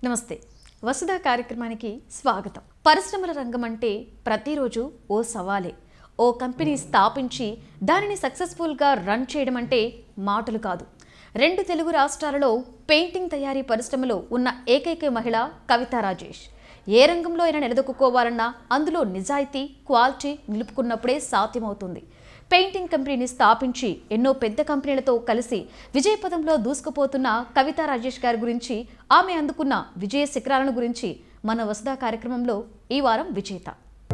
నమస్తే వసుధ కార్యక్రమానికి స్వాగతం పరిశ్రమల రంగం అంటే ప్రతిరోజు ఓ సవాలే ఓ కంపెనీ స్థాపించి దానిని సక్సెస్ఫుల్గా రన్ చేయడం అంటే మాటలు కాదు రెండు తెలుగు రాష్ట్రాలలో పెయింటింగ్ తయారీ పరిశ్రమలో ఉన్న ఏకైక మహిళ కవితా రాజేష్ ఏ రంగంలో అయినా నిలదొక్కుకోవాలన్నా అందులో నిజాయితీ క్వాలిటీ నిలుపుకున్నప్పుడే సాధ్యమవుతుంది పెయింటింగ్ కంపెనీని స్థాపించి ఎన్నో పెద్ద కంపెనీలతో కలిసి విజయపదంలో దూసుకుపోతున్న కవితా రాజేష్ గారి గురించి ఆమె అందుకున్న విజయ శిఖరాలను గురించి మన వసుధా కార్యక్రమంలో ఈ వారం విజేత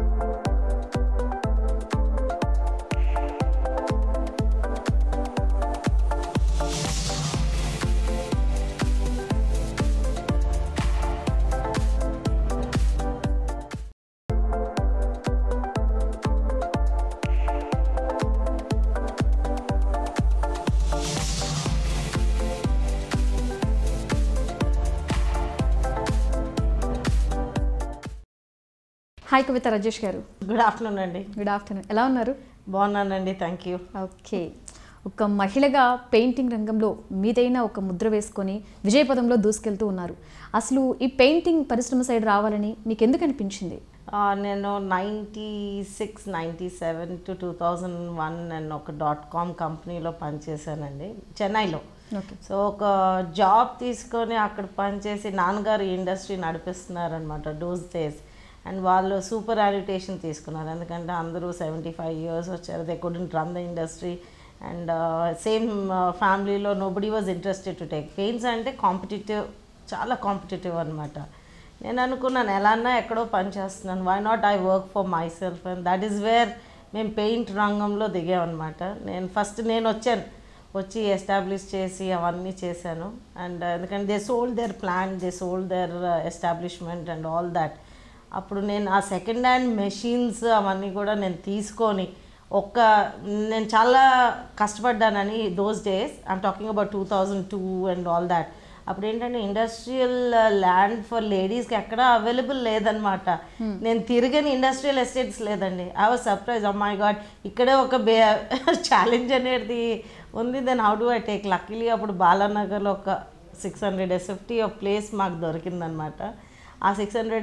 హాయ్ కవిత రాజేష్ గారు గుడ్ ఆఫ్టర్నూన్ అండి గుడ్ ఆఫ్టర్నూన్ ఎలా ఉన్నారు బాగున్నానండి థ్యాంక్ యూ ఓకే ఒక మహిళగా పెయింటింగ్ రంగంలో మీదైన ఒక ముద్ర వేసుకొని విజయపదంలో దూసుకెళ్తూ ఉన్నారు అసలు ఈ పెయింటింగ్ పరిశ్రమ సైడ్ రావాలని మీకు ఎందుకు అనిపించింది నేను ninety six ninety seven to two thousand one నేను ఒక డాట్ కామ్ కంపెనీలో పనిచేశానండి చెన్నైలో ఓకే సో ఒక జాబ్ తీసుకొని అక్కడ పనిచేసి నాన్నగారు ఈ ఇండస్ట్రీ నడిపిస్తున్నారనమాట డోస్ డేస్ అండ్ వాళ్ళు సూపర్ అలిటేషన్ తీసుకున్నారు ఎందుకంటే అందరూ సెవెంటీ ఫైవ్ ఇయర్స్ వచ్చారు they couldn't run the industry and same ఫ్యామిలీలో nobody was interested to take paints అంటే కాంపిటేటివ్ చాలా కాంపిటేటివ్ అనమాట నేను అనుకున్నాను ఎలాన్నా ఎక్కడో పని చేస్తున్నాను why not I work for myself and that is where మేము పెయింట్ రంగంలో దిగామన్నమాట నేను ఫస్ట్ నేను వచ్చాను వచ్చి ఎస్టాబ్లిష్ చేసి అవన్నీ చేశాను అండ్ ఎందుకంటే they sold their plant they sold their establishment and all that అప్పుడు నేను ఆ సెకండ్ హ్యాండ్ మెషిన్స్ అవన్నీ కూడా నేను తీసుకొని ఒక్క నేను చాలా కష్టపడ్డానని those days I'm talking about two thousand two and all that అప్పుడు ఏంటంటే ఇండస్ట్రియల్ ల్యాండ్ ఫర్ లేడీస్కి ఎక్కడ అవైలబుల్ లేదనమాట నేను తిరగని ఇండస్ట్రియల్ ఎస్టేట్స్ లేదండి I was surprise my god ఇక్కడే ఒక బే ఛాలెంజ్ అనేది ఉంది then how do I take luckily అప్పుడు బాలానగర్లో ఒక సిక్స్ హండ్రెడ్ ఎస్ఎఫ్టీ ఒక ప్లేస్ మాకు దొరికిందనమాట ఆ సిక్స్ హండ్రెడ్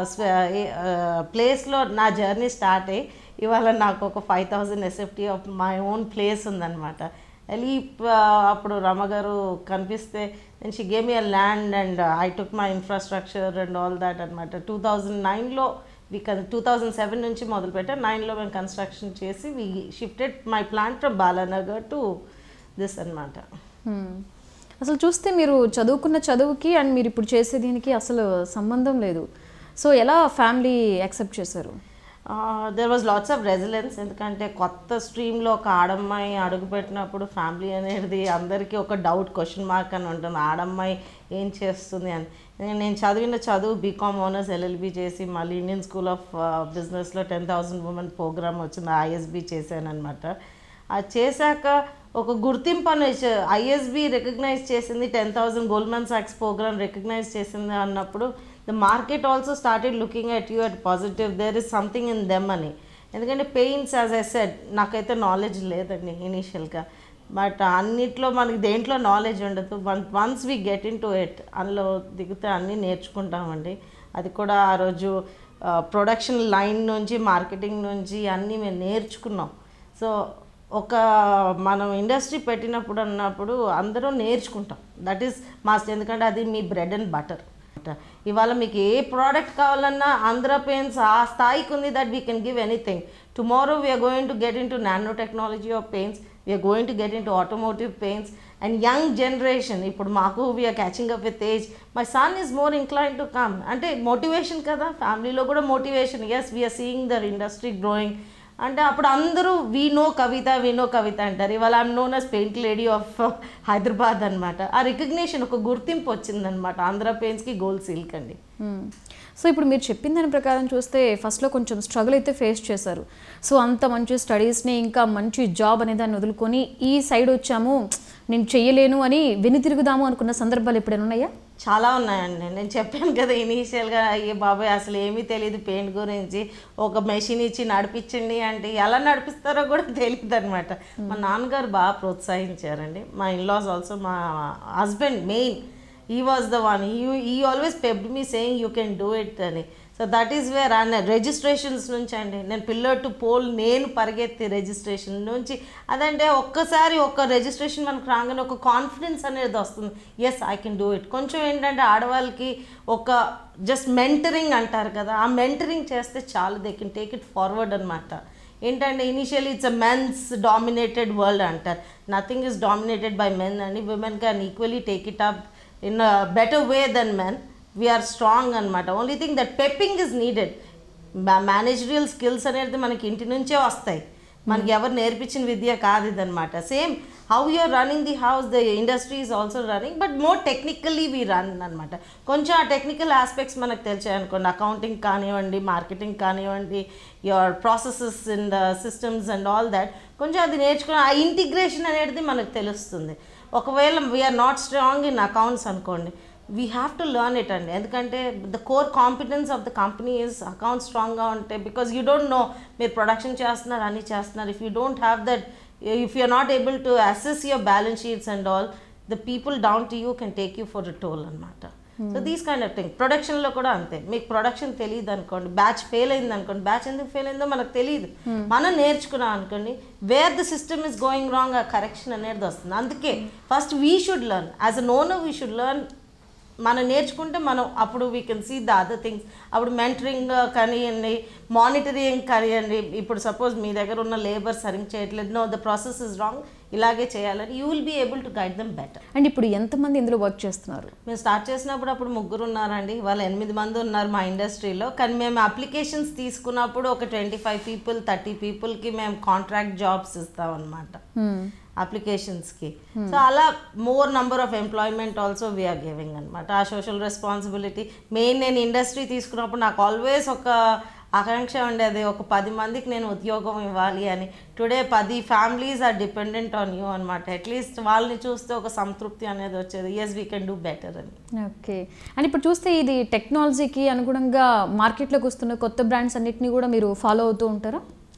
ప్లేస్లో నా జర్నీ స్టార్ట్ అయ్యి ఇవాళ నాకు ఒక five thousand SFT of my own place ఉందన్నమాట వెళ్ళి అప్పుడు రమగారు కనిపిస్తే నేను she gave a land and I took my infrastructure and all that అనమాట టూ థౌజండ్ నైన్లో వి టూ థౌజండ్ సెవెన్ నుంచి మొదలుపెట్టాం నైన్లో మేము కన్స్ట్రక్షన్ చేసి we shifted my plant from Balanagar to this అనమాట హ్మ్. అసలు చూస్తే మీరు చదువుకున్న చదువుకి అండ్ మీరు ఇప్పుడు చేసే దీనికి అసలు సంబంధం లేదు సో ఎలా ఫ్యామిలీ యాక్సెప్ట్ చేశారు there was lots of resilience ఎందుకంటే కొత్త స్ట్రీమ్లో ఒక ఆడమ్మాయి అడుగుపెట్టినప్పుడు ఫ్యామిలీ అనేది అందరికీ ఒక డౌట్ క్వశ్చన్ మార్క్ అని ఉంటుంది ఆడమ్మాయి ఏం చేస్తుంది అని నేను- నేను చదివిన చదువు బీకామ్ ఓనర్స్ ఎల్ఎల్బి చేసి మళ్ళీ ఇండియన్ స్కూల్ ఆఫ్ బిజినెస్లో టెన్ థౌసండ్ ఉమెన్ ప్రోగ్రామ్ వచ్చింది ఐఎస్బి చేశాను అనమాట అది చేశాక ఒక గుర్తింపు అని ఐఎస్బి రికగ్నైజ్ చేసింది టెన్ థౌసండ్ గోల్డ్మన్ సాక్స్ ప్రోగ్రామ్ రికగ్నైజ్ చేసింది అన్నప్పుడు the market also started looking at you at positive there is something in them అని ఎందుకంటే పెయిన్స్ యాజ్ ఐ సెడ్ నాకైతే నాలెడ్జ్ లేదండి ఇనీషియల్గా బట్ అన్నిట్లో మనకి దేంట్లో నాలెడ్జ్ ఉండదు one once we get into it అందులో దిగితే అన్నీ నేర్చుకుంటామండి అది కూడా ఆ రోజు ప్రొడక్షన్ లైన్ నుంచి మార్కెటింగ్ నుంచి అన్నీ మేము నేర్చుకున్నాం సో ఒక మనం ఇండస్ట్రీ పెట్టినప్పుడు అన్నప్పుడు అందరూ నేర్చుకుంటాం దట్ ఈస్ మాస్ట్ ఎందుకంటే అది మీ బ్రెడ్ అండ్ బటర్ ఇవాళ మీకు ఏ ప్రోడక్ట్ కావాలన్నా ఆంధ్ర పెయిన్స్ ఆ స్థాయికి ఉంది that we can give anything tomorrow we are going to get into nano technology of paints we are going to get into automotive paints and young generation ఇప్పుడు మాకు we are catching up with age my son is more incline to come అంటే motivation కదా ఫ్యామిలీలో కూడా motivation yes we are seeing their industry growing అంటే అప్పుడు అందరూ we know Kavitha we know Kavitha అంటారు ఇవాళ I'm known as paint lady of Hyderabad అనమాట ఆ రికగ్నేషన్ ఒక గుర్తింపు వచ్చిందనమాట ఆంధ్ర పెయిన్స్కి గోల్డ్ సిల్క్ అండి మ్మ్. సో ఇప్పుడు మీరు చెప్పిన దాని ప్రకారం చూస్తే ఫస్ట్లో కొంచెం స్ట్రగుల్ అయితే ఫేస్ చేశారు సో అంత మంచి స్టడీస్ని ఇంకా మంచి జాబ్ అనే దాన్ని వదులుకొని ఈ సైడ్ వచ్చాము నేను చెయ్యలేను అని వెనుతిరుగుదాము అనుకున్న సందర్భాలు ఎప్పుడైనా ఉన్నాయా చాలా ఉన్నాయండి నేను చెప్పాను కదా ఇనీషియల్గా అయ్యే బాబాయ్ అసలు ఏమీ తెలియదు పెయింట్ గురించి ఒక మెషిన్ ఇచ్చి నడిపించండి అంటే ఎలా నడిపిస్తారో కూడా తెలియదు అనమాట మా నాన్నగారు బాగా ప్రోత్సహించారండి మా ఇన్లాస్ ఆల్సో మా హస్బెండ్ మెయిన్ ఈ వాజ్ ద వన్ ఈ ఈ always pepped me saying you can do it అని సో దట్ ఈస్ వేర్ అన్న రిజిస్ట్రేషన్స్ నుంచి అండి నేను పిల్లర్ టు పోల్ నేను పరిగెత్తి రిజిస్ట్రేషన్ నుంచి అదంటే ఒక్కసారి ఒక్క రిజిస్ట్రేషన్ మనకు రాగానే ఒక కాన్ఫిడెన్స్ అనేది వస్తుంది yes I can do it కొంచెం ఏంటంటే ఆడవాళ్ళకి ఒక జస్ట్ మెంటరింగ్ అంటారు కదా ఆ మెంటరింగ్ చేస్తే చాలు they can take it forward అనమాట ఏంటంటే initially it's a men's dominated world అంటారు nothing is dominated by men అండి women can equally take it up in better way then men we are strong అనమాట only thing that pepping is needed managerial skills అనేది మనకి ఇంటి నుంచే వస్తాయి మనకి ఎవరు నేర్పించిన విద్య కాదు ఇదనమాట same how you are running the house the industry is also running but more technically we run అనమాట కొంచెం ఆ టెక్నికల్ ఆస్పెక్ట్స్ మనకు తెలిసాయి అనుకోండి అకౌంటింగ్ కానివ్వండి మార్కెటింగ్ కానివ్వండి your processes in the systems and all that కొంచెం అది నేర్చుకుని ఆ ఇంటిగ్రేషన్ అనేది మనకు తెలుస్తుంది ఒకవేళ we are not strong in accounts అనుకోండి we have to learn it అండి ఎందుకంటే the core competence of the company is account స్ట్రాంగ్గా ఉంటే బికాస్ యూ డోంట్ నో మీరు ప్రొడక్షన్ చేస్తున్నారు అన్నీ చేస్తున్నారు if you don't have that if you are not able to assess your balance sheets and all the people down to you can take you for toll అనమాట so these kind of thing ప్రొడక్షన్లో కూడా అంతే మీకు production తెలియదు అనుకోండి batch fail అయింది అనుకోండి batch ఎందుకు ఫెయిల్ అయిందో మనకు తెలియదు మనం నేర్చుకున్నాం అనుకోండి where the system is going wrong ఆ కరెక్షన్ అనేది వస్తుంది అందుకే first we should learn as a owner we should learn మనం నేర్చుకుంటే మనం అప్పుడు we can see the other things అప్పుడు మెంటరింగ్ కానివ్వండి మానిటరింగ్ కానివ్వండి ఇప్పుడు సపోజ్ మీ దగ్గర ఉన్న లేబర్ సరిగ్గా చేయట్లేదు no the process is wrong ఇలాగే చేయాలని you will be able to guide them better and ఇప్పుడు ఎంతమంది ఇందులో వర్క్ చేస్తున్నారు మేము స్టార్ట్ చేసినప్పుడు అప్పుడు ముగ్గురు ఉన్నారండి వాళ్ళు ఎనిమిది మంది ఉన్నారు మా ఇండస్ట్రీలో కానీ మేము అప్లికేషన్స్ తీసుకున్నప్పుడు ఒక ట్వంటీ ఫైవ్ పీపుల్ థర్టీ పీపుల్కి మేము కాంట్రాక్ట్ జాబ్స్ ఇస్తాం అనమాట అప్లికేషన్స్కి సో అలా more number of employment also we are giving అనమాట ఆ సోషల్ రెస్పాన్సిబిలిటీ మెయిన్ నేను ఇండస్ట్రీ తీసుకున్నప్పుడు నాకు ఆల్వేస్ ఒక ఆకాంక్ష ఉండేది ఒక పది మందికి నేను ఉద్యోగం ఇవ్వాలి అని టుడే పది families are dependent on you అనమాట అట్లీస్ట్ వాళ్ళని చూస్తే ఒక సంతృప్తి అనేది వచ్చేది yes we can do better అని ఓకే అండ్ ఇప్పుడు చూస్తే ఇది టెక్నాలజీకి అనుగుణంగా మార్కెట్లోకి వస్తున్న కొత్త బ్రాండ్స్ అన్నిటిని కూడా మీరు ఫాలో అవుతూ ఉంటారా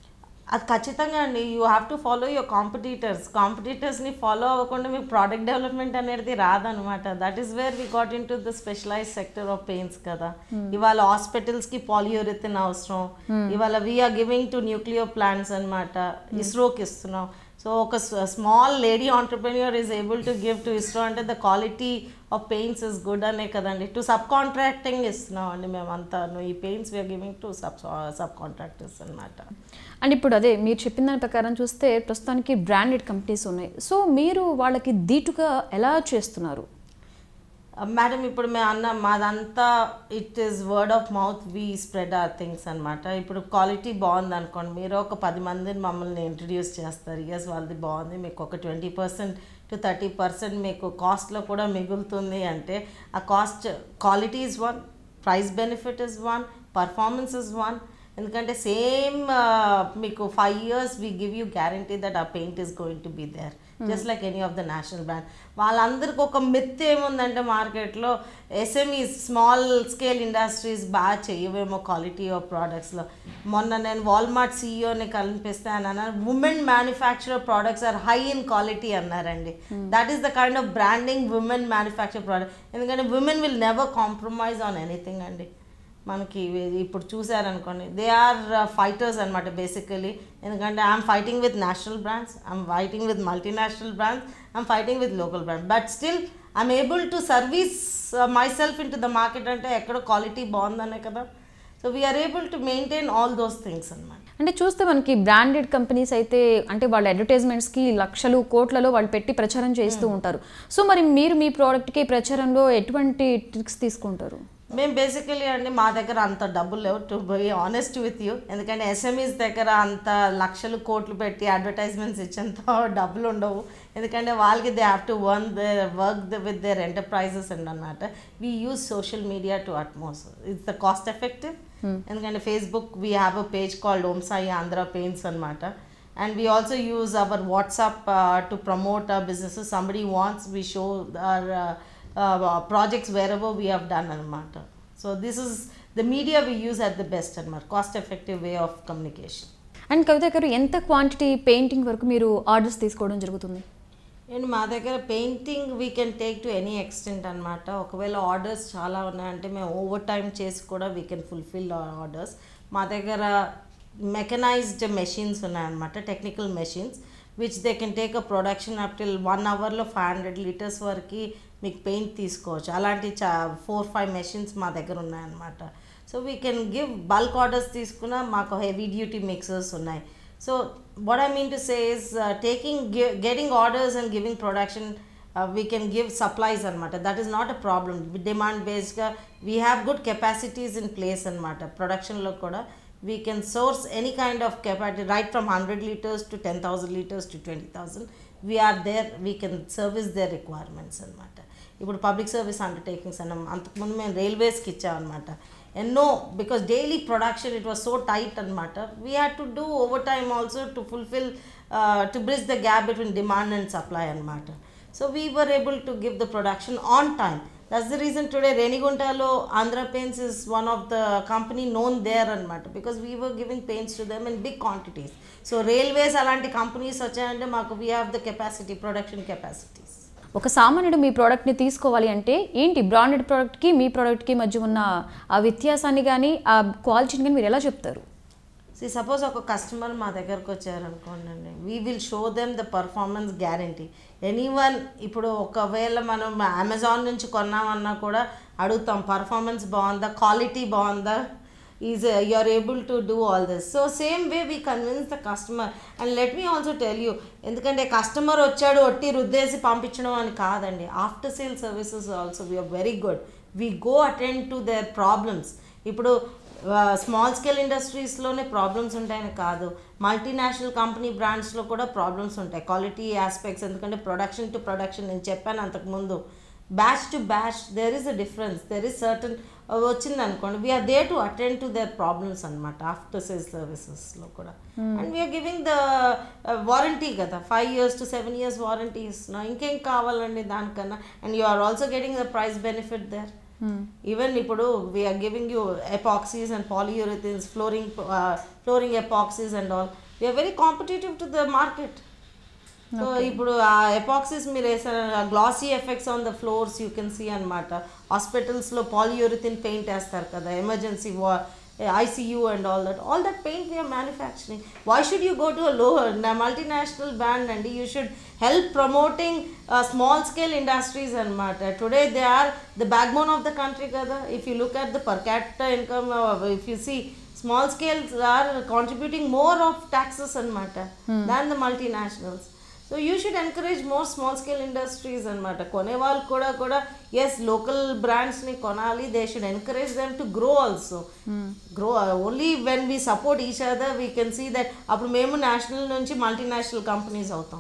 అది ఖచ్చితంగా అండి you have to follow your competitors కాంపిటీటర్స్ని ఫాలో అవ్వకుండా మీకు ప్రోడక్ట్ డెవలప్మెంట్ అనేది రాదనమాట that is where we got into the specialise sector of paints కదా ఇవాళ హాస్పిటల్స్కి పాలియోరిథిన్ అవసరం ఇవాళ we are giving to nuclear plants అనమాట ఇస్రోకి ఇస్తున్నాం సో ఒక small lady entrepreneur is able to give to ISRO అంటే the quality of paints is good అనే కదండి టు సబ్ కాంట్రాక్టింగ్ ఇస్తున్నాం అండి మేమంతా ఈ paints we are giving to sub subcontractors అనమాట అండ్ ఇప్పుడు అదే మీరు చెప్పిన దాని ప్రకారం చూస్తే ప్రస్తుతానికి బ్రాండెడ్ కంపెనీస్ ఉన్నాయి సో మీరు వాళ్ళకి దీటుగా ఎలా చేస్తున్నారు మేడం ఇప్పుడు మేము అన్న మాదంతా it is word of mouth we spread our things అనమాట ఇప్పుడు క్వాలిటీ బాగుంది అనుకోండి మీరు ఒక పది మందిని మమ్మల్ని ఇంట్రడ్యూస్ చేస్తారు ఎస్ వాళ్ళది బాగుంది మీకు ఒక twenty percent to thirty percent మీకు కాస్ట్లో కూడా మిగులుతుంది అంటే ఆ cost quality is one price benefit is one performance is one ఎందుకంటే సేమ్ మీకు five years we give you guarantee that ఆ paint is going to be there just like any of the national brand వాళ్ళందరికీ ఒక myth ఏముందంటే మార్కెట్లో SMEs small scale industries బాగా చేయవేమో quality of ప్రోడక్ట్స్లో మొన్న నేను వాల్మార్ట్ సీఈఓని కనిపిస్తే అని అన్నారు women manufacture products are high in quality అన్నారండి that is the kind of branding women manufacture product ఎందుకంటే women will never compromise on anything అండి మనకి ఇవి- ఇప్పుడు చూసారనుకోండి దే ఆర్ ఫైటర్స్ అనమాట బేసికలీ ఎందుకంటే I'm fighting with national brands I'm fighting with multinational brands I'm fighting with local brand but still I'm able to service myself into the market అంటే ఎక్కడ క్వాలిటీ బాగుందనే కదా so we are able to maintain all those things అనమాట అంటే చూస్తే మనకి branded companies అయితే అంటే వాళ్ళ అడ్వర్టైజ్మెంట్స్కి లక్షలు కోట్లలో వాళ్ళు పెట్టి ప్రచారం చేస్తూ ఉంటారు సో మరి మీరు మీ ప్రోడక్ట్కి ప్రచారంలో ఎటువంటి ట్రిక్స్ తీసుకుంటారు మేము బేసికలీ అండి మా దగ్గర అంత డబ్బులు లేవు to be honest with you ఎందుకంటే ఎస్ఎంఈస్ దగ్గర అంత లక్షలు కోట్లు పెట్టి అడ్వర్టైజ్మెంట్స్ ఇచ్చేంత డబ్బులు ఉండవు ఎందుకంటే వాళ్ళకి they have to earn they work with their enterprises and అన్నమాట we use social media to utmost it's the cost effective ఎందుకంటే Facebook we have a page called Om Sai Andhra Paints అనమాట and we also use our whatsapp uh, to promote our businesses somebody wants we show our uh, uh, projects wherever we have done anamata so this is the media we use at the best anamata cost effective way of communication and Kavitha గారు ఎంత quantity painting వరకు మీరు orders తీసుకోవడం జరుగుతుంది and మా దగ్గర painting we can take to any extent అనమాట ఒకవేళ ఆర్డర్స్ చాలా ఉన్నాయంటే మేము ఓవర్ టైం చేసి కూడా వీ కెన్ ఫుల్ఫిల్ ఆర్డర్స్ మా దగ్గర మెకనైజ్డ్ మెషిన్స్ ఉన్నాయన్నమాట technical machines which they can take a production up till one అవర్లో ఫైవ్ హండ్రెడ్ లీటర్స్ వరకు మీకు పెయింట్ తీసుకోవచ్చు అలాంటి చా ఫోర్ ఫైవ్ మెషిన్స్ మా దగ్గర ఉన్నాయన్నమాట so we can give bulk orders తీసుకున్న మాకు హెవీ డ్యూటీ మిక్సర్స్ ఉన్నాయి so what I mean to say is uh, taking gi- getting orders and giving production uh, we can give supplies అనమాట that is not a problem demand బేస్డ్గా we have good capacities in place అనమాట ప్రొడక్షన్లో కూడా we can source any kind of capacity right from hundred litres to ten thousand litres to twenty thousand we are there we can service their requirements అనమాట ఇప్పుడు public service undertakings అన్నాం అంతకుముందు మేము రైల్వేస్కి ఇచ్చామన్నమాట ఎన్నో because daily production it was so tight అనమాట we had to do overtime also to fulfil to bridge the gap between demand and supply అనమాట so we were able to give the production on time that's the reason today రేణిగుంటలో Andhra Paints is one of the company known there అనమాట because we were giving paints to them in big quantities so railways అలాంటి companies వచ్చాయంటే మాకు we have the capacity production capacities ఒక సామాన్యుడు మీ ప్రోడక్ట్ని తీసుకోవాలి అంటే ఏంటి బ్రాండెడ్ ప్రోడక్ట్కి మీ ప్రోడక్ట్కి మధ్య ఉన్న ఆ వ్యత్యాసాన్ని కానీ ఆ క్వాలిటీని కానీ మీరు ఎలా చెప్తారు సి సపోజ్ ఒక కస్టమర్ మా దగ్గరకు వచ్చారనుకోండి అండి we will show them the performance guarantee anyone ఇప్పుడు ఒకవేళ మనం అమెజాన్ నుంచి కొన్నామన్నా కూడా అడుగుతాం పర్ఫార్మెన్స్ బాగుందా క్వాలిటీ బాగుందా is you are able to do all this so same way we convince the customer and let me also tell you ఎందుకంటే customer వచ్చాడు ఒట్టి రుద్దేసి పంపించడం అని కాదండి after sale services also we are very good we go attend to their problems ఇప్పుడు small scale ఇండస్ట్రీస్లోనే problems ఉంటాయని కాదు మల్టీనేషనల్ కంపెనీ బ్రాండ్స్లో కూడా ప్రాబ్లమ్స్ ఉంటాయి క్వాలిటీ ఆస్పెక్ట్స్ ఎందుకంటే ప్రొడక్షన్ టు ప్రొడక్షన్ నేను చెప్పాను అంతకుముందు batch to batch there is a difference there is certain వచ్చింది అనుకోండి we are there to attend to their problems అనమాట ఆఫ్టర్ సేల్ సర్వీసెస్లో కూడా and we are giving the warranty కదా five years to seven years warranty ఇస్తున్నాం ఇంకేం కావాలండి దానికన్నా and you are also getting the price benefit there even ఇప్పుడు we are giving you epoxies and polyurethanes flooring flooring epoxies and all we are very competitive to the market so ఇప్పుడు ఆ ఎపాక్సిస్ మీరు వేసారు glossy effects on the floors you can see అనమాట హాస్పిటల్స్లో polyurethane paint వేస్తారు కదా emergency వా ICU and all that all that paint we are manufacturing why should you go to low multinational brand అండి you should help promoting small scale industries అనమాట today they are the backbone of the country కదా if you look at the per capita income if you see small scales are contributing more of taxes అనమాట than the multinationals so you should encourage more small scale industries అనమాట కొనేవాళ్ళు కూడా కూడా ఎస్ local బ్రాండ్స్ని కొనాలి they should encourage them to grow also grow only when we support each other we can see that అప్పుడు మేము నేషనల్ నుంచి మల్టీనేషనల్ కంపెనీస్ అవుతాం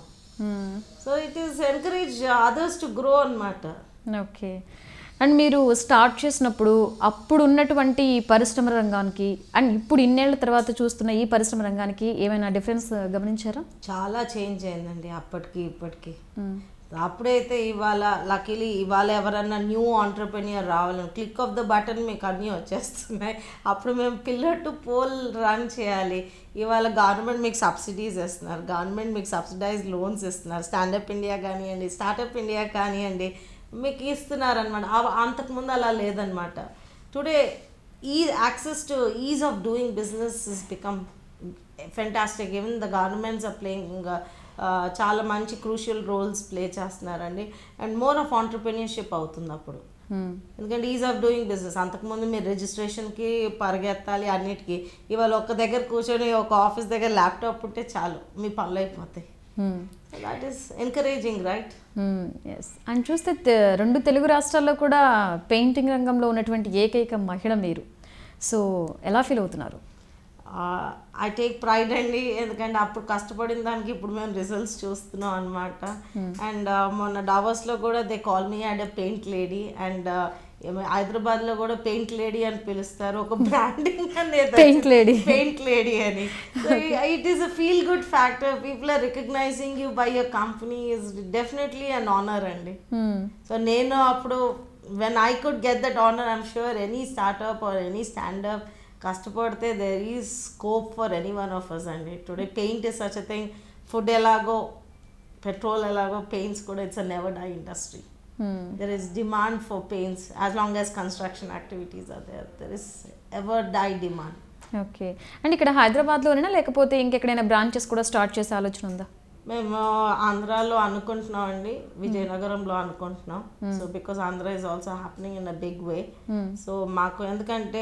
so it is encourage others to grow అనమాట ఓకే అండ్ మీరు start చేసినప్పుడు అప్పుడు ఉన్నటువంటి ఈ పరిశ్రమ రంగానికి అండ్ ఇప్పుడు ఇన్నేళ్ల తర్వాత చూస్తున్న ఈ పరిశ్రమ రంగానికి ఏమైనా డిఫరెన్స్ గమనించారా చాలా చేంజ్ అయిందండి అప్పటికి ఇప్పటికి అప్పుడైతే ఇవాళ లక్కీలీ ఇవాళ ఎవరన్నా న్యూ ఆంటర్ప్రెన్యూర్ రావాలని క్లిక్ ఆఫ్ ద బటన్ మీకు అన్నీ వచ్చేస్తున్నాయి అప్పుడు మేము పిల్లర్ టు పోల్ రన్ చేయాలి ఇవాళ గవర్నమెంట్ మీకు సబ్సిడీస్ ఇస్తున్నారు గవర్నమెంట్ మీకు సబ్సిడైజ్ లోన్స్ ఇస్తున్నారు స్టాండప్ ఇండియా కానివ్వండి స్టార్టప్ ఇండియా కానివ్వండి మీకు ఇస్తున్నారు అనమాట అంతకుముందు అలా లేదనమాట టుడే ఈ access to ease of doing business is become fantastic even the governments are playing చాలా మంచి క్రూషియల్ రోల్స్ ప్లే చేస్తున్నారండి అండ్ మోర్ ఆఫ్ ఆంటర్ప్రెన్యూర్షిప్ అవుతుంది అప్పుడు ఎందుకంటే ఈజ్ ఆఫ్ డూయింగ్ బిజినెస్ అంతకుముందు మీరు రిజిస్ట్రేషన్కి పరిగెత్తాలి అన్నిటికీ ఇవాళ ఒక్క దగ్గర కూర్చొని ఒక ఆఫీస్ దగ్గర ల్యాప్టాప్ ఉంటే చాలు మీ పనులు అయిపోతాయి that is encouraging right yes and చూస్తే తె- రెండు తెలుగు రాష్ట్రాల్లో కూడా పెయింటింగ్ రంగంలో ఉన్నటువంటి ఏకైక మహిళ మీరు సో ఎలా ఫీల్ అవుతున్నారు ఐ టేక్ ప్రైడ్ అండి ఎందుకంటే అప్పుడు కష్టపడిన దానికి ఇప్పుడు మేము రిజల్ట్స్ చూస్తున్నాం అనమాట అండ్ మొన్న డావస్లో కూడా they call me and paint lady and హైదరాబాద్లో కూడా పెయింట్ లేడీ అని పిలుస్తారు ఒక బ్రాండింగ్ అనేది Paint lady. పెయింట్ లేడీ అని it is a feel good factor people are recognizing you by your company is definitely an honour అండి so నేను అప్పుడు when I could get that honour I'm sure any startup or any standup కష్టపడితే there is scope for any one of us అండి today paint is such a thing food ఎలాగో petrol ఎలాగో paints కూడా it's a never die industry there is demand for paints as long as construction activities are there there is ever die demand okay and ఇక్కడ హైదరాబాద్లోనేనా లేకపోతే ఇంకెక్కడైనా branches కూడా start చేసే ఆలోచన ఉందా మేము ఆంధ్రాలో అనుకుంటున్నాం అండి విజయనగరంలో అనుకుంటున్నాం so because Andhra is also happening in a big way so మాకు ఎందుకంటే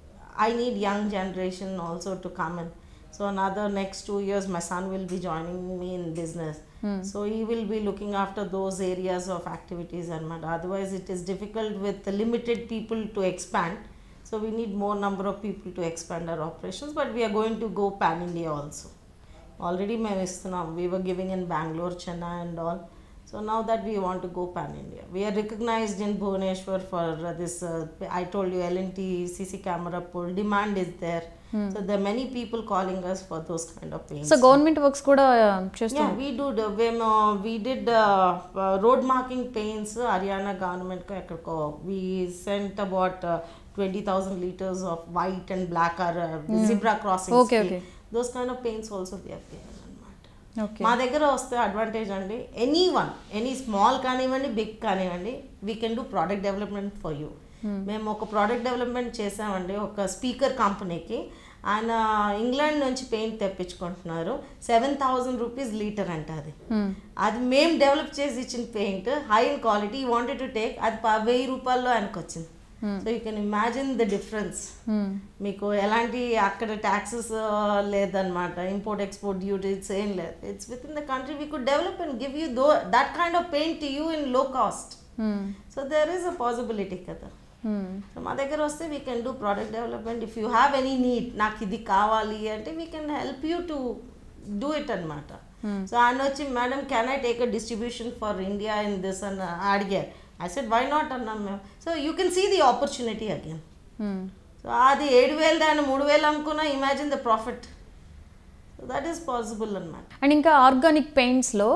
I need young generation also to come in so another next two years my son will be joining me in business so he will be looking after those areas of activities అనమాట otherwise it is difficult with limited people to expand so we need more number of people to expand our operations but we are going to go pan India also already మేము ఇస్తున్నాం we were giving in Bengaluru Chennai and all so now that we want to go pan India we are recognized in Bhubaneswar for this I told you L N T CC camera full demand is there so the many people calling us for those kind of pains so government works కూడా చేస్తాం Yeah, we do. The, when, uh, we did uh, uh, road marking paints, uh, Haryana government ko ekkadko. We sent about uh, 20,000 liters of white and black or uh, zebra crossings. Okay, ki. okay. Those kind of paints also we have given అనమాట okay మా దగ్గర వస్తే advantage అండి any one any small కానివ్వండి big కానివ్వండి we can do product development for you మేము ఒక product development చేసామండి ఒక స్పీకర్ కంపెనీకి ఆయన ఇంగ్లాండ్ నుంచి పెయింట్ తెప్పించుకుంటున్నారు సెవెన్ థౌజండ్ రూపీస్ లీటర్ అంట అది అది మేము డెవలప్ చేసి ఇచ్చిన paint high in quality wanted to take అది ప- వెయ్యి రూపాయల్లో ఆయనకు వచ్చింది so you can imagine the difference మీకు ఎలాంటి అక్కడ ట్యాక్సెస్ లేదనమాట ఇంపోర్ట్ ఎక్స్పోర్ట్ డ్యూటీస్ ఏం లేదు it's within the country we could develop and give you though that kind of paint you in low cost so there is a possibility కదా so మా దగ్గర వస్తే we can do product development if you have any need నాకు ఇది కావాలి అంటే we can help you to do it అనమాట so ఆయన వచ్చి madam can I take a distribution for India in this అని అడిగారు ఐ సెడ్ వై నాట్ అన్నాం మేము so you can see the opportunity again so అది ఏడు వేలు దాన్ని మూడు వేలు అమ్ముకున్నా imagine the profit so that is possible అనమాట అండ్ ఇంకా ఆర్గానిక్ పెయింట్స్లో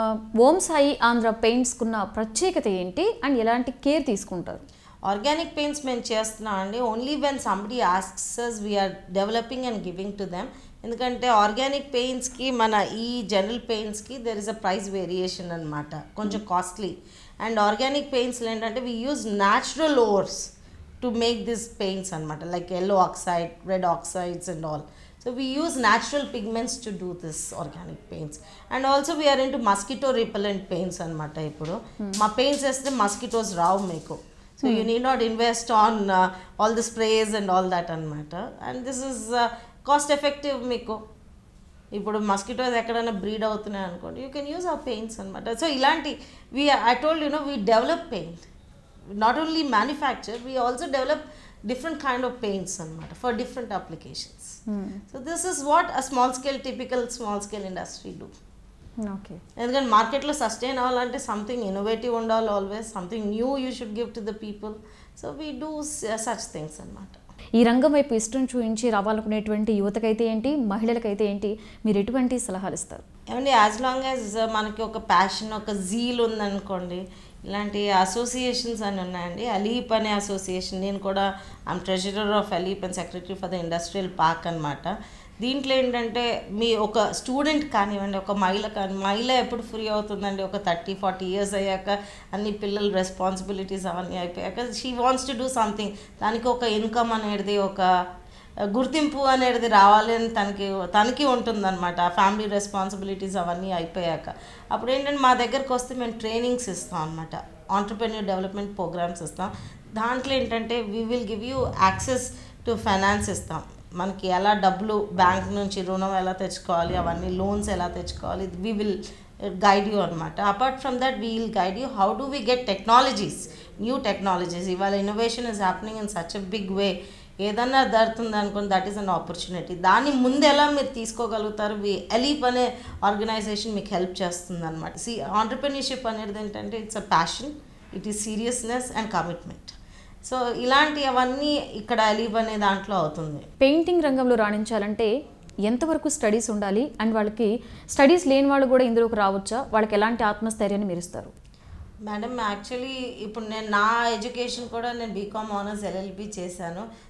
ఓం సాయి ఆంధ్ర పెయింట్స్కున్న ప్రత్యేకత ఏంటి అండ్ ఎలాంటి కేర్ తీసుకుంటారు ఆర్గానిక్ పెయింట్స్ మేము చేస్తున్నాం అండి only when somebody asks we are developing and giving to them ఎందుకంటే ఆర్గానిక్ పెయింట్స్కి మన ఈ జనరల్ పెయింట్స్కి there is a price variation అనమాట కొంచెం కాస్ట్లీ అండ్ ఆర్గానిక్ పెయింట్స్లో ఏంటంటే we use natural overs to make this paints అనమాట like yellow oxide red oxides and all so we use natural pigments to do this organic paints and also we are in to mosquito repellent paints అనమాట ఇప్పుడు మా paints వేస్తే mosquitoes రావు మీకు so you need not invest on all the sprays and all that అనమాట and this is cost effective మీకు ఇప్పుడు mosquitoes ఎక్కడైనా బ్రీడ్ అవుతున్నాయి అనుకోండి యూ కెన్ యూజ్ ఆ పెయింట్స్ అనమాట సో ఇలాంటి we I told you know we develop paint not only manufacture we also develop different kind of paints అనమాట for different applications so this is what a small scale typical small scale industry do okay ఎందుకంటే మార్కెట్లో sustain అవ్వాలంటే something innovative ఉండాలి always something new you should give to the people so we do such things అనమాట ఈ రంగం వైపు ఇష్టం చూపించి రావాలనుకునేటువంటి యువతకైతే ఏంటి మహిళలకైతే ఏంటి మీరు ఎటువంటి సలహాలు ఇస్తారు ఏమండి యాజ్ లాంగ్ యాజ్ మనకి ఒక ప్యాషన్ ఒక జీల్ ఉందనుకోండి ఇలాంటి అసోసియేషన్స్ అని ఉన్నాయండి అలీప్ అనే అసోసియేషన్ నేను కూడా I'm treasurer of ALEAP and secretary for the industrial park అనమాట దీంట్లో ఏంటంటే మీ ఒక స్టూడెంట్ కానివ్వండి ఒక మహిళ కానీ మహిళ ఎప్పుడు ఫ్రీ అవుతుందండి ఒక థర్టీ ఫార్టీ ఇయర్స్ అయ్యాక అన్ని పిల్లల రెస్పాన్సిబిలిటీస్ అవన్నీ అయిపోయాక she wants to do something దానికి ఒక ఇన్కమ్ అనేది ఒక గుర్తింపు అనేది రావాలి అని తనకి తనకి ఉంటుందన్నమాట ఆ ఫ్యామిలీ రెస్పాన్సిబిలిటీస్ అవన్నీ అయిపోయాక అప్పుడు ఏంటంటే మా దగ్గరకు వస్తే మేము ట్రైనింగ్స్ ఇస్తాం అనమాట ఆంటర్ప్రెన్యూర్ డెవలప్మెంట్ ప్రోగ్రామ్స్ ఇస్తాం దాంట్లో ఏంటంటే we will give you access to finance ఇస్తాం మనకి ఎలా డబ్బులు బ్యాంక్ నుంచి రుణం ఎలా తెచ్చుకోవాలి అవన్నీ లోన్స్ ఎలా తెచ్చుకోవాలి వీ విల్ గైడ్ యూ అనమాట apart from that we will guide you how do we get technologies new technologies ఇవాళ innovation is happening in such a big way ఏదన్నా దొరుకుతుంది అనుకోండి దట్ ఈస్ అన్ ఆపర్చునిటీ దాన్ని ముందు ఎలా మీరు తీసుకోగలుగుతారు వి ఎలీప్ అనే ఆర్గనైజేషన్ మీకు హెల్ప్ చేస్తుంది అనమాట సి ఆంటర్ప్రెన్యూర్షిప్ అనేది ఏంటంటే it's a passion it is seriousness and commitment so ఇలాంటి అవన్నీ ఇక్కడ అలీబ్ అనే దాంట్లో అవుతుంది పెయింటింగ్ రంగంలో రాణించాలంటే ఎంతవరకు స్టడీస్ ఉండాలి అండ్ వాళ్ళకి స్టడీస్ లేని వాళ్ళు కూడా ఇందులోకి రావచ్చా వాళ్ళకి ఎలాంటి ఆత్మస్థైర్యాన్ని మీరు ఇస్తారు మేడం యాక్చువల్లీ ఇప్పుడు నేను నా ఎడ్యుకేషన్ కూడా నేను బీకామ్ ఆనర్స్ ఎల్ఎల్బి చేశాను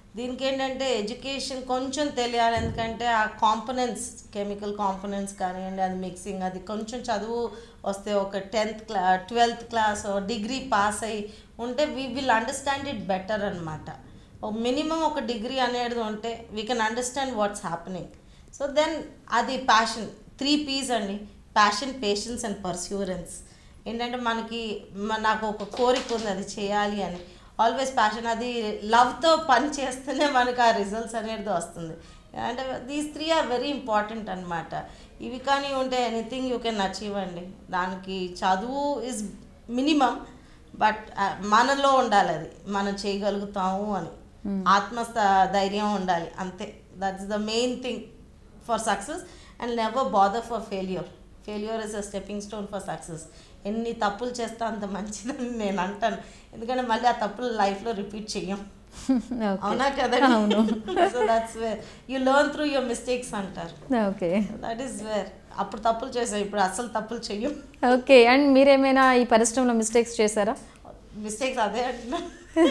దీనికి ఏంటంటే ఎడ్యుకేషన్ కొంచెం తెలియాలి ఎందుకంటే ఆ కాంపనెంట్స్ కెమికల్ కాంపనెంట్స్ కానివ్వండి అది మిక్సింగ్ అది కొంచెం చదువు వస్తే ఒక టెన్త్ క్లా ట్వెల్త్ క్లాస్ డిగ్రీ పాస్ అయ్యి ఉంటే we will understand it better అనమాట మినిమం ఒక డిగ్రీ అనేది ఉంటే we can understand what's happening so then అది ప్యాషన్ త్రీ పీస్ అండి ప్యాషన్ పేషెన్స్ అండ్ పర్స్యూరెన్స్ ఏంటంటే మనకి మ- నాకు ఒక కోరిక ఉంది అది చేయాలి అని ఆల్వేస్ ప్యాషన్ అది లవ్తో పని చేస్తేనే మనకు ఆ రిజల్ట్స్ అనేది వస్తుంది అంటే these three are very important అనమాట ఇవి కానీ ఉంటే ఎనీథింగ్ యూ కెన్ అచీవ్ అండి దానికి చదువు ఇస్ మినిమం బట్ మనలో ఉండాలి అది మనం చేయగలుగుతాము అని ఆత్మ ధైర్యం ఉండాలి అంతే that's the main thing for success and never bother for failure failure is a stepping stone for success ఎన్ని తప్పులు చేస్తే అంత మంచిదని నేను అంటాను ఎందుకంటే మళ్ళీ ఆ తప్పులు లైఫ్లో రిపీట్ చెయ్యం ఓకే అవునా కదండి so that's where you learn through your mistakes అంటారు ఓకే దట్ ఈస్ వేర్ అప్పుడు తప్పులు చేసాం ఇప్పుడు అసలు తప్పులు చెయ్యం ఓకే అండ్ మీరేమైనా ఈ పరిశ్రమలో మిస్టేక్స్ చేశారా మిస్టేక్స్ అదే అంటున్నా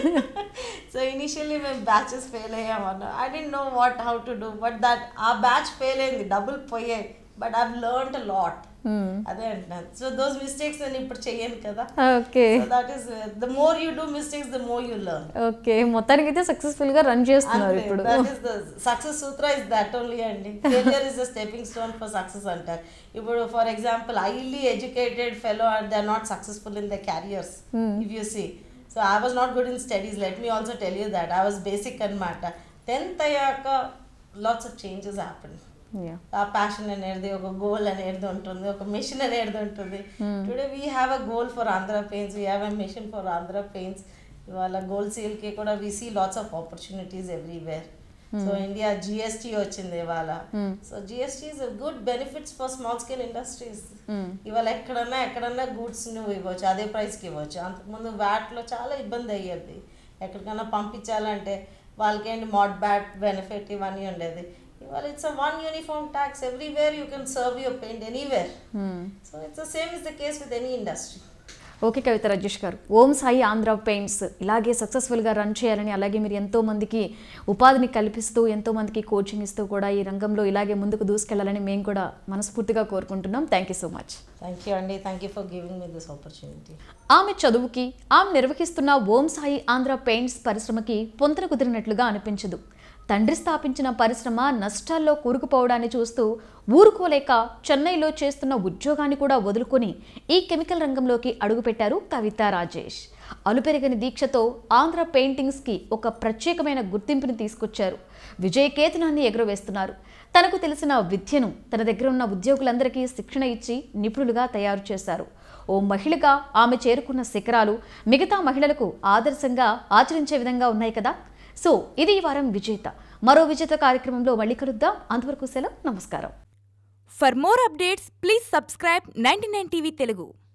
సో ఇనిషియల్లీ మేము బ్యాచెస్ ఫెయిల్ అయ్యామన్న I don't know what how to do but that ఆ బ్యాచ్ ఫెయిల్ అయింది డబ్బులు పోయాయి but I learn a lot అదే అంటున్నాను సో దోస్ మిస్టేక్స్ నేను ఇప్పుడు చెయ్యను కదా okay so that is the more you do mistakes the more you learn okay మొత్తానికి అయితే సక్సెస్ఫుల్ గా రన్ చేస్తున్నారు ఇప్పుడు దట్ ఈస్ ద సక్సెస్ సూత్ర ఇస్ దట్ ఓన్లీ అండి failure is the stepping stone for success అంటారు ఇప్పుడు for example highly educated fellow and they are not successful in the careers if you see so I was not good in studies let me also tell you that I was basic అనమాట tenth అయ్యాక lots of changes happen Yeah. ఆ passion అనేది ఒక goal అనేది ఉంటుంది ఒక mission అనేది ఉంటుంది today we have a goal for Andhra paints we have a machine for Andhra paints ఇవాళ గోల్ సేల్కి కూడా we see lots of opportunities everywhere so India GST వచ్చింది ఇవాళ so GST is good benefits for small scale industries ఇవాళ ఎక్కడన్నా ఎక్కడన్నా goods నువ్వు ఇవ్వచ్చు అదే ప్రైస్కి ఇవ్వచ్చు అంతకుముందు వ్యాట్లో చాలా ఇబ్బంది అయ్యేది ఎక్కడికైనా పంపించాలంటే వాళ్ళకేంటి మాడ్ బ్యాట్ బెనిఫిట్ ఇవన్నీ ఉండేది ఇవాళ it's a one uniform tax everywhere you can serve your paint anywhere so it's the same is the case with any industry okay Kavitha Rajesh garu Om Sai Andhra paints ఇలాగే సక్సెస్ఫుల్గా రన్ చేయాలని అలాగే మీరు ఎంతో మందికి ఉపాధిని కల్పిస్తూ ఎంతో మందికి కోచింగ్ ఇస్తూ కూడా ఈ రంగంలో ఇలాగే ముందుకు దూసుకెళ్లాలని మేము కూడా మనస్ఫూర్తిగా కోరుకుంటున్నాం thank you so much thank you అండి thank you for giving me this opportunity ఆమె చదువుకి ఆమె నిర్వహిస్తున్న ఓం సాయి ఆంధ్ర పెయింట్స్ పరిశ్రమకి పొంతన కుదిరినట్లుగా అనిపించదు తండ్రి స్థాపించిన పరిశ్రమ నష్టాల్లో కూరుకుపోవడాన్ని చూస్తూ ఊరుకోలేక చెన్నైలో చేస్తున్న ఉద్యోగాన్ని కూడా వదులుకొని ఈ కెమికల్ రంగంలోకి అడుగుపెట్టారు కవిత రాజేష్ అలుపెరగని దీక్షతో ఆంధ్ర పెయింటింగ్స్కి ఒక ప్రత్యేకమైన గుర్తింపుని తీసుకొచ్చారు విజయకేతనాన్ని ఎగురవేస్తున్నారు తనకు తెలిసిన విద్యను తన దగ్గర ఉన్న ఉద్యోగులందరికీ శిక్షణ ఇచ్చి నిపుణులుగా తయారు చేశారు ఓ మహిళగా ఆమె చేరుకున్న శిఖరాలు మిగతా మహిళలకు ఆదర్శంగా ఆచరించే విధంగా ఉన్నాయి కదా సో ఇది ఈ వారం విజేత మరో విజేత కార్యక్రమంలో మళ్ళీ కలుద్దాం అంతవరకు సెలవు నమస్కారం For more updates, please subscribe 99 TV Telugu.